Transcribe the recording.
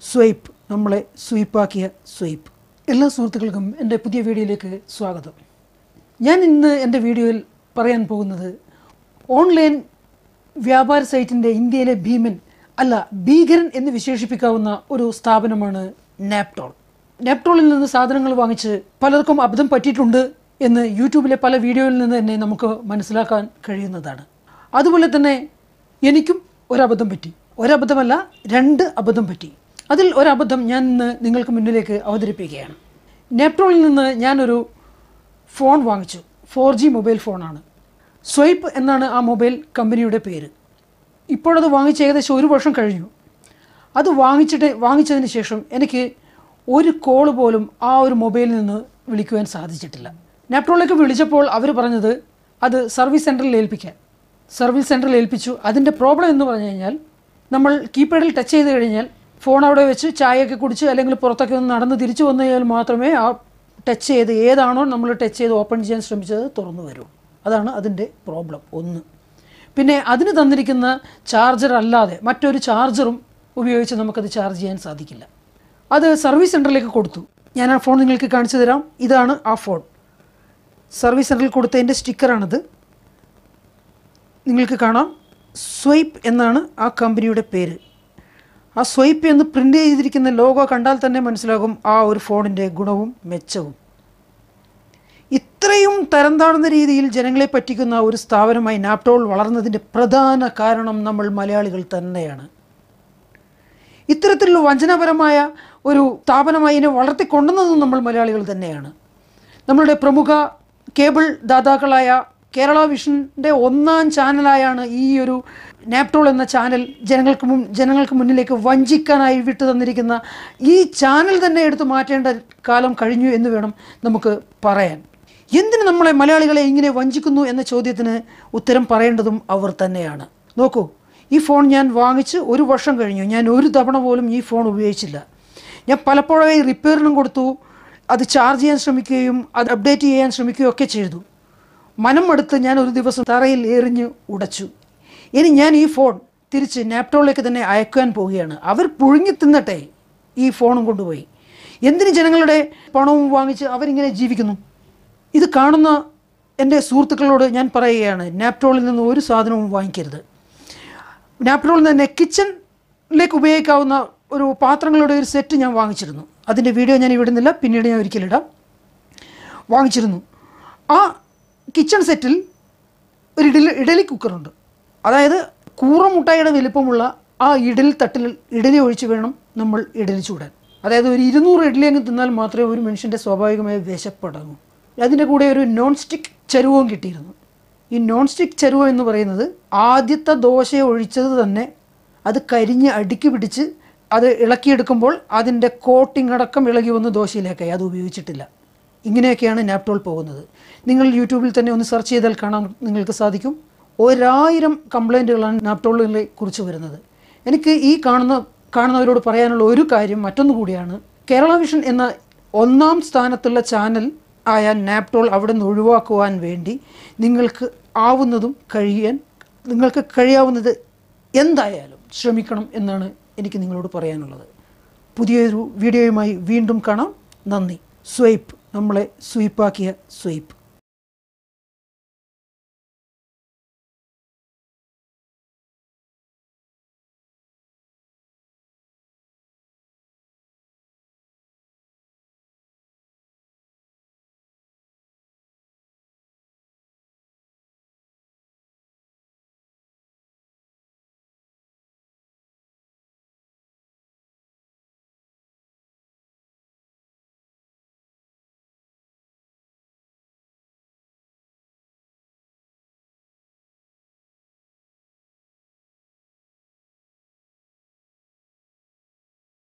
swipe നമ്മളെ സ്വീപ്പാക്കിയ swipe എല്ലാ സുഹൃത്തുക്കൾക്കും എൻ്റെ പുതിയ വീഡിയോയിലേക്ക് സ്വാഗതം ഞാൻ ഇന്ന് എൻ്റെ വീഡിയോയിൽ പറയാൻ പോകുന്നത് ഓൺലൈൻ വ്യാപാര സൈറ്റിൻ്റെ ഇന്ത്യയിലെ ഭീമൻ അല്ല ഭീകരൻ എന്ന് വിശേഷിപ്പിക്കാവുന്ന ഒരു സ്ഥാപനമാണ് നാപ്ടോൾ നാപ്ടോളിൽ നിന്ന് സാധനങ്ങൾ വാങ്ങിച്ച് പലർക്കും അബദ്ധം പറ്റിയിട്ടുണ്ട് എന്ന് യൂട്യൂബിലെ പല വീഡിയോയിൽ നിന്ന് തന്നെ നമുക്ക് മനസ്സിലാക്കാൻ കഴിയുന്നതാണ് അതുപോലെ തന്നെ എനിക്കും ഒരബദ്ധം പറ്റി ഒരബദ്ധമല്ല രണ്ട് അബദ്ധം പറ്റി അതിൽ ഒരബദ്ധം ഞാൻ ഇന്ന് നിങ്ങൾക്ക് മുന്നിലേക്ക് അവതരിപ്പിക്കുകയാണ് നാപ്ടോളിൽ നിന്ന് ഞാനൊരു ഫോൺ വാങ്ങിച്ചു ഫോർ ജി മൊബൈൽ ഫോണാണ് സ്വൈപ്പ് എന്നാണ് ആ മൊബൈൽ കമ്പനിയുടെ പേര് ഇപ്പോഴത് വാങ്ങിച്ച് ഏകദേശം ഒരു വർഷം കഴിഞ്ഞു അത് വാങ്ങിച്ചിട്ട് വാങ്ങിച്ചതിന് ശേഷം എനിക്ക് ഒരു കോൾ പോലും ആ ഒരു മൊബൈലിൽ നിന്ന് വിളിക്കുവാൻ സാധിച്ചിട്ടില്ല നാപ്ടോളിലേക്ക് വിളിച്ചപ്പോൾ അവർ പറഞ്ഞത് അത് സർവീസ് സെൻറ്ററിൽ ഏൽപ്പിക്കാൻ സർവീസ് സെൻറ്ററിൽ ഏൽപ്പിച്ചു അതിൻ്റെ പ്രോബ്ലം എന്ന് പറഞ്ഞു കഴിഞ്ഞാൽ നമ്മൾ കീപാഡിൽ ടച്ച് ചെയ്ത് കഴിഞ്ഞാൽ ഫോൺ അവിടെ വെച്ച് ചായയൊക്കെ കുടിച്ച് അല്ലെങ്കിൽ പുറത്തൊക്കെ ഒന്ന് നടന്ന് തിരിച്ചു വന്നു കഴിഞ്ഞാൽ മാത്രമേ ആ ടച്ച് ചെയ്ത് ഏതാണോ നമ്മൾ ടച്ച് ചെയ്ത് ഓപ്പൺ ചെയ്യാൻ ശ്രമിച്ചത് തുറന്നു വരൂ അതാണ് അതിൻ്റെ പ്രോബ്ലം ഒന്ന് പിന്നെ അതിന് തന്നിരിക്കുന്ന ചാർജർ അല്ലാതെ മറ്റൊരു ചാർജറും ഉപയോഗിച്ച് നമുക്കത് ചാർജ് ചെയ്യാൻ സാധിക്കില്ല അത് സർവീസ് സെൻറ്ററിലേക്ക് കൊടുത്തു ഞാൻ ആ ഫോൺ നിങ്ങൾക്ക് കാണിച്ചു തരാം ഇതാണ് ആ ഫോൺ സർവീസ് സെൻറ്ററിൽ കൊടുത്തതിൻ്റെ സ്റ്റിക്കറാണിത് നിങ്ങൾക്ക് കാണാം സ്വൈപ്പ് എന്നാണ് ആ കമ്പനിയുടെ പേര് ആ സ്വൈപ്പ് എന്ന് പ്രിൻ്റ് ചെയ്തിരിക്കുന്ന ലോഗോ കണ്ടാൽ തന്നെ മനസ്സിലാകും ആ ഒരു ഫോണിൻ്റെ ഗുണവും മെച്ചവും ഇത്രയും തരം താഴ്ന്ന രീതിയിൽ ജനങ്ങളെ പറ്റിക്കുന്ന ഒരു സ്ഥാപനമായി നാപ്ടോൾ വളർന്നതിൻ്റെ പ്രധാന കാരണം നമ്മൾ മലയാളികൾ തന്നെയാണ് ഇത്തരത്തിലുള്ള വഞ്ചനാപരമായ ഒരു സ്ഥാപനമായി ഇതിനെ വളർത്തിക്കൊണ്ടുവന്നതും നമ്മൾ മലയാളികൾ തന്നെയാണ് നമ്മളുടെ പ്രമുഖ കേബിൾ ദാതാക്കളായ കേരള വിഷൻ്റെ ഒന്നാം ചാനലായാണ് ഈ ഒരു നാപ്ടോൾ എന്ന ചാനൽ ജനങ്ങൾക്ക് മുൻ ജനങ്ങൾക്ക് മുന്നിലേക്ക് വഞ്ചിക്കാനായി വിട്ടു തന്നിരിക്കുന്ന ഈ ചാനൽ തന്നെ എടുത്തു മാറ്റേണ്ട കാലം കഴിഞ്ഞു എന്ന് വേണം നമുക്ക് പറയാൻ എന്തിന് നമ്മളെ മലയാളികളെ ഇങ്ങനെ വഞ്ചിക്കുന്നു എന്ന ചോദ്യത്തിന് ഉത്തരം പറയേണ്ടതും അവർ തന്നെയാണ് നോക്കൂ ഈ ഫോൺ ഞാൻ വാങ്ങിച്ച് ഒരു വർഷം കഴിഞ്ഞു ഞാൻ ഒരു തവണ പോലും ഈ ഫോൺ ഉപയോഗിച്ചില്ല ഞാൻ പലപ്പോഴായി റിപ്പയറിനും കൊടുത്തു അത് ചാർജ് ചെയ്യാൻ ശ്രമിക്കുകയും അത് അപ്ഡേറ്റ് ചെയ്യാൻ ശ്രമിക്കുകയും ഒക്കെ ചെയ്തു മനം അടുത്ത് ഞാൻ ഒരു ദിവസം തറയിൽ എറിഞ്ഞ് ഉടച്ചു ഇനി ഞാൻ ഈ ഫോൺ തിരിച്ച് നാപ്ടോളിലേക്ക് തന്നെ അയക്കാൻ പോവുകയാണ് അവർ പുഴുങ്ങി തിന്നട്ടെ ഈ ഫോണും കൊണ്ടുപോയി എന്തിന് ജനങ്ങളുടെ പണവും വാങ്ങിച്ച് അവരിങ്ങനെ ജീവിക്കുന്നു ഇത് കാണുന്ന എൻ്റെ സുഹൃത്തുക്കളോട് ഞാൻ പറയുകയാണ് നാപ്ടോളിൽ നിന്ന് ഒരു സാധനവും വാങ്ങിക്കരുത് നാപ്ടോളിൽ തന്നെ കിച്ചണിലേക്ക് ഉപയോഗിക്കാവുന്ന ഒരു പാത്രങ്ങളുടെ ഒരു സെറ്റ് ഞാൻ വാങ്ങിച്ചിരുന്നു അതിൻ്റെ വീഡിയോ ഞാൻ ഇവിടുന്നില്ല പിന്നീട് ഞാൻ ഒരിക്കലിടാം വാങ്ങിച്ചിരുന്നു ആ കിച്ചൺ സെറ്റിൽ ഒരു ഇഡലി ഇഡലി കുക്കറുണ്ട് അതായത് കൂറ മുട്ടായിയുടെ വലിപ്പമുള്ള ആ ഇഡലി തട്ടിൽ ഇഡലി ഒഴിച്ച് വേണം നമ്മൾ ഇഡലി ചൂടാൻ അതായത് ഒരു ഇരുന്നൂറ് ഇഡലി അങ്ങ് തിന്നാൽ മാത്രമേ ഒരു മനുഷ്യൻ്റെ സ്വാഭാവികമായ വിശപ്പടങ്ങൂ അതിൻ്റെ കൂടെ ഒരു നോൺ സ്റ്റിക്ക് ചരുവവും കിട്ടിയിരുന്നു ഈ നോൺ സ്റ്റിക്ക് ചരുവ എന്ന് പറയുന്നത് ആദ്യത്തെ ദോശ ഒഴിച്ചത് തന്നെ അത് കരിഞ്ഞ് അടുക്കി പിടിച്ച് അത് ഇളക്കിയെടുക്കുമ്പോൾ അതിൻ്റെ കോട്ടിംഗ് അടക്കം ഇളകി വന്ന് ദോശയിലേക്കായി അത് ഉപയോഗിച്ചിട്ടില്ല ഇങ്ങനെയൊക്കെയാണ് നാപ്ടോൾ പോകുന്നത് നിങ്ങൾ യൂട്യൂബിൽ തന്നെ ഒന്ന് സെർച്ച് ചെയ്താൽ കാണാൻ നിങ്ങൾക്ക് സാധിക്കും ഒരായിരം കംപ്ലൈൻറ്റുകളാണ് നാപ്ടോളിനെ കുറിച്ച് വരുന്നത് എനിക്ക് ഈ കാണുന്ന കാണുന്നവരോട് പറയാനുള്ള ഒരു കാര്യം മറ്റൊന്നു കൂടിയാണ് കേരള വിഷൻ എന്ന ഒന്നാം സ്ഥാനത്തുള്ള ചാനൽ ആയ നാപ്ടോൾ അവിടെ നിന്ന് ഒഴിവാക്കുവാൻ വേണ്ടി നിങ്ങൾക്ക് ആവുന്നതും കഴിയാൻ നിങ്ങൾക്ക് കഴിയാവുന്നത് എന്തായാലും ശ്രമിക്കണം എന്നാണ് എനിക്ക് നിങ്ങളോട് പറയാനുള്ളത് പുതിയൊരു വീഡിയോയുമായി വീണ്ടും കാണാം നന്ദി സ്വൈപ്പ് നമ്മളെ സ്വീപ്പാക്കിയ സ്വൈപ്പ്